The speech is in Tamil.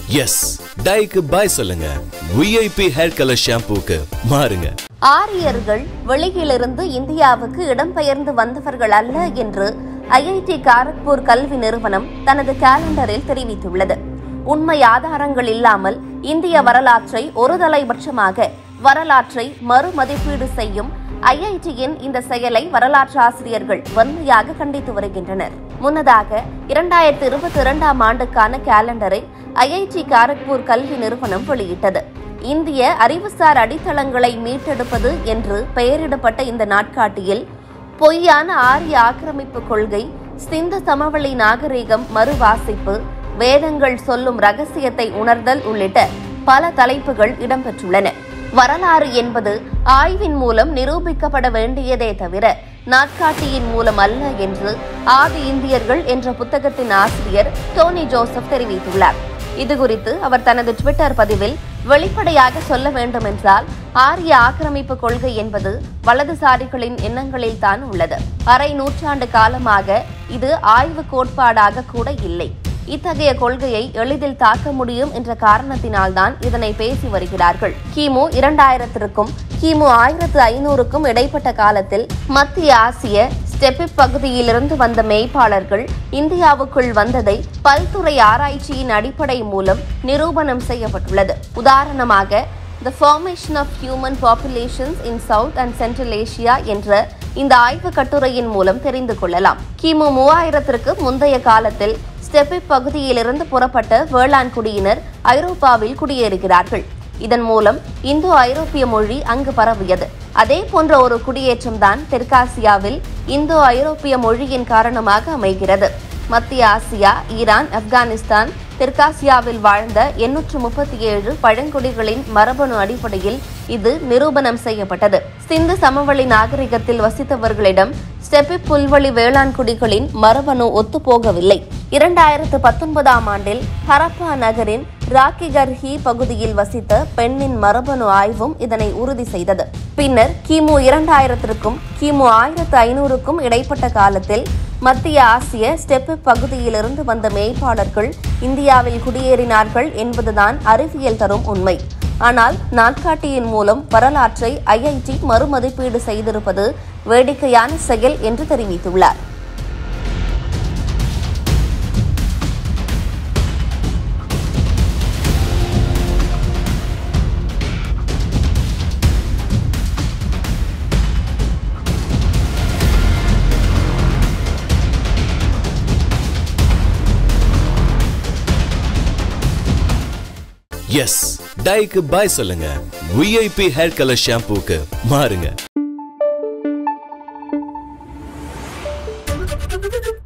எஸ் டைக்கு பாய் சொல்லுங்க விஐபி ஹேர் கலர் ஷாம்பூக்கு மாறுங்க ஆரியர்கள் வெளியிலிருந்து இந்தியாவுக்கு இடம்பெயர்ந்து வந்தவர்கள் அல்ல என்று ஐஐடி காரக்பூர் கல்வி நிறுவனம் தனது காலண்டரில் தெரிவித்துள்ளது உண்மை ஆதாரங்கள் இல்லாமல் இந்திய வரலாற்றை ஒருதலைபட்சமாக வரலாற்றை மறுமதிப்பீடு செய்யும் ஐஐடியின் இந்த செயலை வரலாற்று ஆசிரியர்கள் வன்மையாக கண்டித்து வருகின்றனர் முன்னதாக இரண்டாயிரத்தி இருபத்தி இரண்டாம் ஆண்டுக்கான காலண்டரை ஐஐடி காரக்பூர் கல்வி நிறுவனம் வெளியிட்டது இந்திய அறிவுசார் அடித்தளங்களை மீட்டெடுப்பது என்று பெயரிடப்பட்ட இந்த நாட்காட்டியில் பொய்யான ஆரிய ஆக்கிரமிப்பு கொள்கை சிந்து சமவெளி நாகரிகம் மறுவாசிப்பு வேதங்கள் சொல்லும் ரகசியத்தை உணர்தல் உள்ளிட்ட பல தலைப்புகள் இடம்பெற்றுள்ளன வரலாறு என்பது ஆய்வின் மூலம் நிரூபிக்கப்பட வேண்டியதே தவிர நாட்காட்டியின் மூலம் அல்ல என்று ஆதி இந்தியர்கள் என்ற புத்தகத்தின் ஆசிரியர் டோனி ஜோசப் தெரிவித்துள்ளார் இதுகுறித்து அவர் தனது ட்விட்டர் பதிவில் வெளிப்படையாக சொல்ல வேண்டுமென்றால் ஆரிய ஆக்கிரமிப்பு கொள்கை என்பது வலதுசாரிகளின் எண்ணங்களில் தான் உள்ளது அரை நூற்றாண்டு காலமாக இது ஆய்வு கோட்பாடாக கூட இல்லை இத்தகைய கொள்கையை எளிதில் தாக்க முடியும் என்ற காரணத்தினால்தான் இதனை பேசி வருகிறார்கள் கிமு இரண்டாயிரத்திற்கும் கிமு ஆயிரத்து ஐநூறுக்கும் இடைப்பட்ட காலத்தில் மத்திய ஆசிய ஸ்டெப்பிப் பகுதியிலிருந்து வந்த மேய்ப்பாளர்கள் இந்தியாவுக்குள் வந்ததை பல்துறை ஆராய்ச்சியின் அடிப்படை மூலம் நிரூபணம் செய்யப்பட்டுள்ளது உதாரணமாக the formation of human populations in south and central Asia என்ற இந்த ஆய்வு கட்டுரையின் மூலம் தெரிந்து கொள்ளலாம் கிமு மூவாயிரத்திற்கு முந்தைய காலத்தில் ஸ்டெப்பிப் பகுதியிலிருந்து புறப்பட்ட வேளாண் குடியினர் ஐரோப்பாவில் குடியேறுகிறார்கள் இதன் மூலம் இந்தோ ஐரோப்பிய மொழி அங்கு பரவியது அதே போன்ற ஒரு குடியேற்றம்தான் தெற்காசியாவில் இந்தோ ஐரோப்பிய மொழியின் காரணமாக அமைகிறது மத்திய ஆசியா ஈரான் ஆப்கானிஸ்தான் தெற்காசியாவில் வாழ்ந்த எண்ணூற்று முப்பத்தி ஏழு பழங்குடிகளின் மரபணு அடிப்படையில் இது நிரூபணம் செய்யப்பட்டது சிந்து சமவெளி நாகரிகத்தில் வசித்தவர்களிடம் ஸ்டெப்பி புல்வெளி வேளாண் குடிகளின் மரபணு ஒத்துப்போகவில்லை இரண்டாயிரத்து பத்தொன்பதாம் ஆண்டில் ஹரப்பா நகரின் ராக்கிகர்ஹி பகுதியில் வசித்த பெண்ணின் மரபணு ஆய்வும் இதனை உறுதி செய்தது பின்னர் கிமு இரண்டாயிரத்திற்கும் கிமு ஆயிரத்து ஐநூறுக்கும் இடைப்பட்ட காலத்தில் மத்திய ஆசிய ஸ்டெப்பு பகுதியிலிருந்து வந்த மேய்ப்பாளர்கள் இந்தியாவில் குடியேறினார்கள் என்பதுதான் அறிவியல் தரும் உண்மை ஆனால் நாட்காட்டியின் மூலம் வரலாற்றை ஐஐடி மறுமதிப்பீடு செய்திருப்பது வேடிக்கையான செயல் என்று தெரிவித்துள்ளார் எஸ் டைக்கு பாய் சொல்லுங்க விஐபி ஹேர் கலர் ஷாம்பூக்கு மாறுங்க